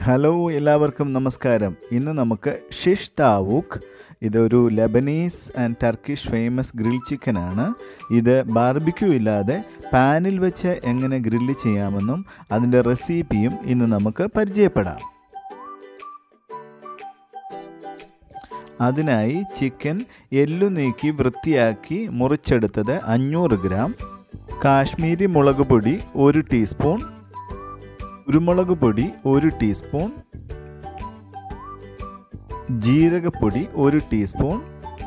hello എല്ലാവർക്കും നമസ്കാരം ഇന്ന് നമുക്ക് ഷിഷ് താവൂക്ക് ഇതൊരു Lebanese and Turkish famous grill chicken ആണ് ഇത് ബാർബിക്യൂ ഇല്ലാതെ പാനിൽ വെച്ച് എങ്ങനെ ഗ്രില്ല് ചെയ്യാമെന്നും അതിൻ്റെ റെസിപ്പിയും ഇന്ന് നമുക്ക് പരിചയപ്പെടാം അതിനായി ചിക്കൻ എല്ലു നീക്കി വൃത്തിയാക്കി മുറിച്ചെടുത്തത് അഞ്ഞൂറ് ഗ്രാം കാശ്മീരി മുളക് പൊടി ഒരു ടീസ്പൂൺ കുരുമുളക് പൊടി ഒരു ടീസ്പൂൺ ജീരകപ്പൊടി ഒരു ടീസ്പൂൺ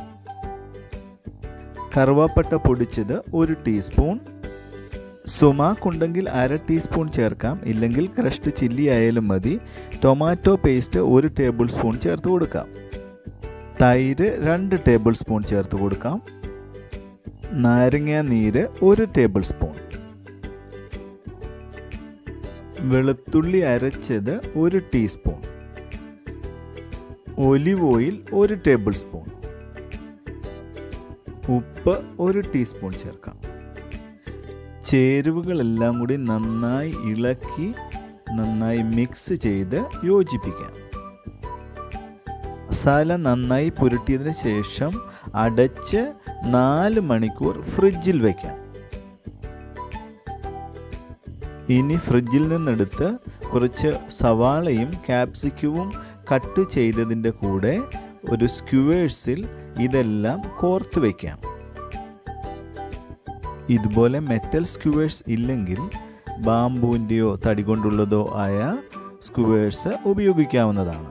കറുവാപ്പട്ട പൊടിച്ചത് ഒരു ടീസ്പൂൺ സുമാക്കുണ്ടെങ്കിൽ അര ടീസ്പൂൺ ചേർക്കാം ഇല്ലെങ്കിൽ ക്രഷ്ഡ് ചില്ലി ആയാലും മതി ടൊമാറ്റോ പേസ്റ്റ് ഒരു ടേബിൾ സ്പൂൺ ചേർത്ത് കൊടുക്കാം തൈര് രണ്ട് ടേബിൾ സ്പൂൺ ചേർത്ത് കൊടുക്കാം നാരങ്ങ നീര് ഒരു ടേബിൾ സ്പൂൺ വെളുത്തുള്ളി അരച്ചത് ഒരു ടീസ്പൂൺ ഒലിവ് ഓയിൽ ഒരു ടേബിൾ സ്പൂൺ ഉപ്പ് ഒരു ടീസ്പൂൺ ചേർക്കാം ചേരുവകളെല്ലാം കൂടി നന്നായി ഇളക്കി നന്നായി മിക്സ് ചെയ്ത് യോജിപ്പിക്കാം മസാല നന്നായി പുരട്ടിയതിന് ശേഷം അടച്ച് നാല് മണിക്കൂർ ഫ്രിഡ്ജിൽ വയ്ക്കാം ഇനി ഫ്രിഡ്ജിൽ നിന്നെടുത്ത് കുറച്ച് സവാളയും ക്യാപ്സിക്കവും കട്ട് ചെയ്തതിൻ്റെ കൂടെ ഒരു സ്ക്യൂവേഴ്സിൽ ഇതെല്ലാം കോർത്ത് വയ്ക്കാം ഇതുപോലെ മെറ്റൽ സ്ക്യൂവേഴ്സ് ഇല്ലെങ്കിൽ ബാമ്പുവിൻ്റെയോ തടി കൊണ്ടുള്ളതോ ആയ സ്ക്യൂവേഴ്സ് ഉപയോഗിക്കാവുന്നതാണ്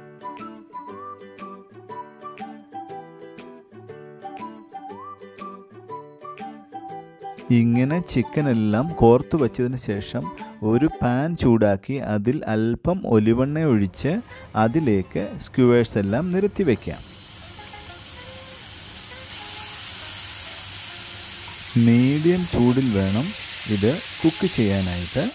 ഇങ്ങനെ ചിക്കൻ എല്ലാം കോർത്തു വച്ചതിന് ശേഷം ഒരു പാൻ ചൂടാക്കി അതിൽ അല്പം ഒലിവെണ്ണ ഒഴിച്ച് അതിലേക്ക് സ്ക്യൂവേഴ്സ് എല്ലാം നിരത്തി വയ്ക്കാം മീഡിയം ചൂടിൽ വേണം ഇത് കുക്ക് ചെയ്യാനായിട്ട്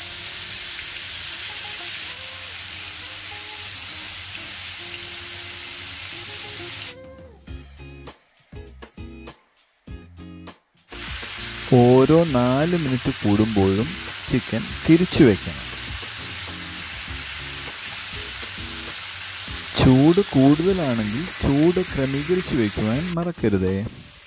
ഓരോ നാല് മിനിറ്റ് കൂടുമ്പോഴും ചിക്കൻ തിരിച്ചു വയ്ക്കണം ചൂട് കൂടുതലാണെങ്കിൽ ചൂട് ക്രമീകരിച്ച് വയ്ക്കുവാൻ മറക്കരുതേ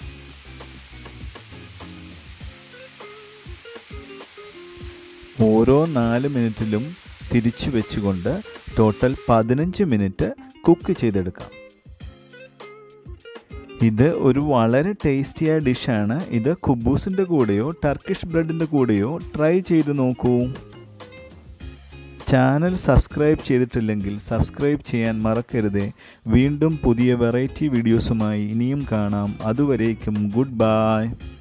ഓരോ നാല് മിനിറ്റിലും തിരിച്ചു വെച്ചുകൊണ്ട് ടോട്ടൽ പതിനഞ്ച് മിനിറ്റ് കുക്ക് ചെയ്തെടുക്കാം ഇത് ഒരു വളരെ ടേസ്റ്റിയായ ഡിഷാണ് ഇത് കുബൂസിൻ്റെ കൂടെയോ ടർക്കിഷ് ബ്രെഡിൻ്റെ കൂടെയോ ട്രൈ ചെയ്ത് നോക്കൂ ചാനൽ സബ്സ്ക്രൈബ് ചെയ്തിട്ടില്ലെങ്കിൽ സബ്സ്ക്രൈബ് ചെയ്യാൻ മറക്കരുതേ വീണ്ടും പുതിയ വെറൈറ്റി വീഡിയോസുമായി ഇനിയും കാണാം അതുവരേക്കും ഗുഡ് ബൈ